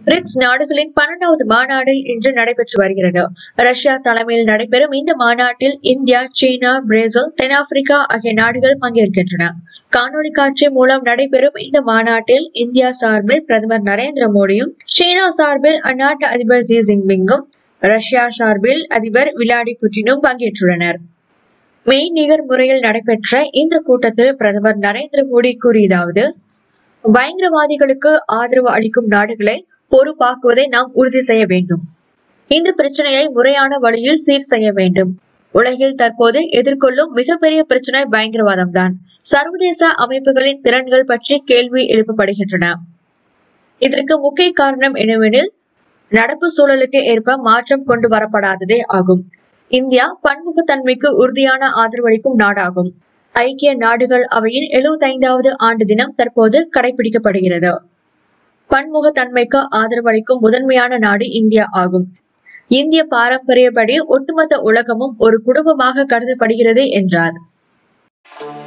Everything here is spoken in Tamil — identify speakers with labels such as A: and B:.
A: பிரிக்ஸ் நாடுகளின் பன்னெண்டாவது மாநாடு இன்று நடைபெற்று வருகிறது ரஷ்யா தலைமையில் நடைபெறும் இந்த மாநாட்டில் இந்தியா சீனா பிரேசில் தென்னாப்பிரிக்கா ஆகிய நாடுகள் பங்கேற்கின்றன காணொலி காட்சி மூலம் நடைபெறும் இந்த மாநாட்டில் இந்தியா சார்பில் பிரதமர் நரேந்திர மோடியும் சீனா சார்பில் அந்நாட்டு அதிபர் ஜி ஜின்பிங்கும் ரஷ்யா சார்பில் அதிபர் விளாடி புட்டினும் பங்கேற்றுள்ளனர் மெய்நிகர் முறையில் நடைபெற்ற இந்த கூட்டத்தில் பிரதமர் நரேந்திர மோடி கூறியதாவது பயங்கரவாதிகளுக்கு ஆதரவு அளிக்கும் நாடுகளை பொறுப்பாக்குவதை நாம் உறுதி செய்ய வேண்டும் இந்த பிரச்சனையை முறையான வழியில் சீர் செய்ய வேண்டும் உலகில் தற்போது எதிர்கொள்ளும் மிகப்பெரிய பிரச்சனை பயங்கரவாதம் தான் சர்வதேச அமைப்புகளின் திறன்கள் பற்றி கேள்வி எழுப்பப்படுகின்றன இதற்கு முக்கிய காரணம் என்னவெனில் நடப்பு சூழலுக்கு ஏற்ப மாற்றம் கொண்டு வரப்படாததே ஆகும் இந்தியா பன்முகத்தன்மைக்கு உறுதியான ஆதரவளிக்கும் நாடாகும் ஐக்கிய நாடுகள் அவையின் எழுபத்தைந்தாவது ஆண்டு தினம் தற்போது கடைபிடிக்கப்படுகிறது பன்முகத்தன்மைக்கு ஆதரவளிக்கும் முதன்மையான நாடு இந்தியா ஆகும் இந்திய பாரம்பரியப்படி ஒட்டுமொத்த உலகமும் ஒரு குடும்பமாக கருதப்படுகிறது என்றார்